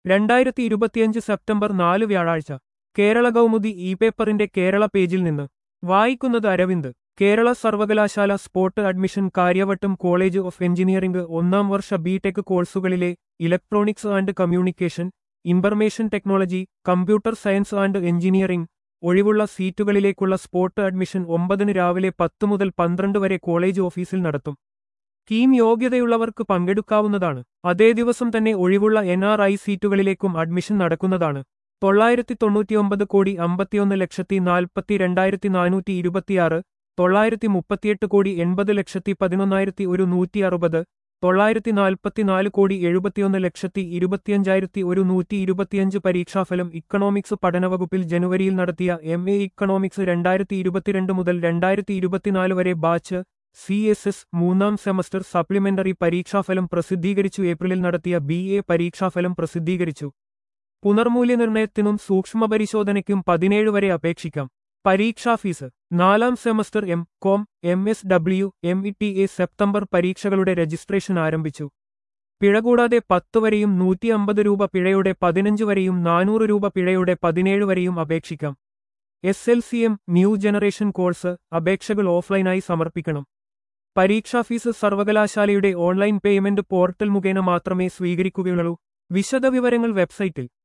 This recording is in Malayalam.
രണ്ടായിരത്തി ഇരുപത്തിയഞ്ച് സെപ്റ്റംബർ നാല് വ്യാഴാഴ്ച കേരള കൗമുദി ഇ പേപ്പറിന്റെ കേരള പേജിൽ നിന്ന് വായിക്കുന്നത് അരവിന്ദ് കേരള സർവകലാശാല spot admission Karyavattom college of engineering ഒന്നാം വർഷ ബിടെക് കോഴ്സുകളിലെ electronics and communication information technology computer science and engineering ഒഴിവുള്ള സീറ്റുകളിലേക്കുള്ള സ്പോട്ട് അഡ്മിഷൻ ഒമ്പതിന് രാവിലെ പത്ത് മുതൽ പന്ത്രണ്ട് വരെ കോളേജ് ഓഫീസിൽ നടത്തും കീം യോഗ്യതയുള്ളവർക്ക് പങ്കെടുക്കാവുന്നതാണ് അതേ ദിവസം തന്നെ ഒഴിവുള്ള എൻ ആർ ഐ സീറ്റുകളിലേക്കും അഡ്മിഷൻ നടക്കുന്നതാണ് തൊള്ളായിരത്തി തൊണ്ണൂറ്റിയൊമ്പത് കോടി അമ്പത്തിയൊന്ന് ലക്ഷത്തി നാൽപ്പത്തി രണ്ടായിരത്തി നാനൂറ്റി ഇരുപത്തിയാറ് തൊള്ളായിരത്തി മുപ്പത്തിയെട്ട് കോടി എൺപത് ലക്ഷത്തി പതിനൊന്നായിരത്തി ഒരു നൂറ്റി അറുപത് തൊള്ളായിരത്തി നാൽപ്പത്തിനാല് കോടി എഴുപത്തിയൊന്ന് ലക്ഷത്തി ഇരുപത്തിയഞ്ചായിരത്തി ഒരു നൂറ്റി ഇരുപത്തിയഞ്ച് പരീക്ഷാഫലം ഇക്കണോമിക്സ് പഠനവകുപ്പിൽ ജനുവരിയിൽ നടത്തിയ എം എ ഇക്കണോമിക്സ് രണ്ടായിരത്തി ഇരുപത്തിരണ്ട് മുതൽ രണ്ടായിരത്തി ഇരുപത്തിനാല് വരെ ബാച്ച് സി എസ് എസ് മൂന്നാം സെമസ്റ്റർ സപ്ലിമെന്ററി പരീക്ഷാഫലം പ്രസിദ്ധീകരിച്ചു ഏപ്രിലിൽ നടത്തിയ ബി എ പരീക്ഷാഫലം പ്രസിദ്ധീകരിച്ചു പുനർമൂല്യനിർണയത്തിനും സൂക്ഷ്മപരിശോധനയ്ക്കും പതിനേഴ് വരെ അപേക്ഷിക്കാം പരീക്ഷാ ഫീസ് നാലാം semester M Com M S W M E T A September പരീക്ഷകളുടെ രജിസ്ട്രേഷൻ ആരംഭിച്ചു പിഴ കൂടാതെ പത്ത് വരെയും നൂറ്റി അമ്പത് രൂപ പിഴയുടെ പതിനഞ്ച് വരെയും നാനൂറ് രൂപ പിഴയുടെ പതിനേഴ് വരെയും അപേക്ഷിക്കാം S L C M new generation course അപേക്ഷകൾ ഓഫ്ലൈനായി സമർപ്പിക്കണം പരീക്ഷാ ഫീസ് സർവകലാശാലയുടെ ഓൺലൈൻ പേയ്മെന്റ് പോർട്ടൽ മുഖേന മാത്രമേ സ്വീകരിക്കുകയുള്ളൂ വിശദവിവരങ്ങൾ വെബ്സൈറ്റിൽ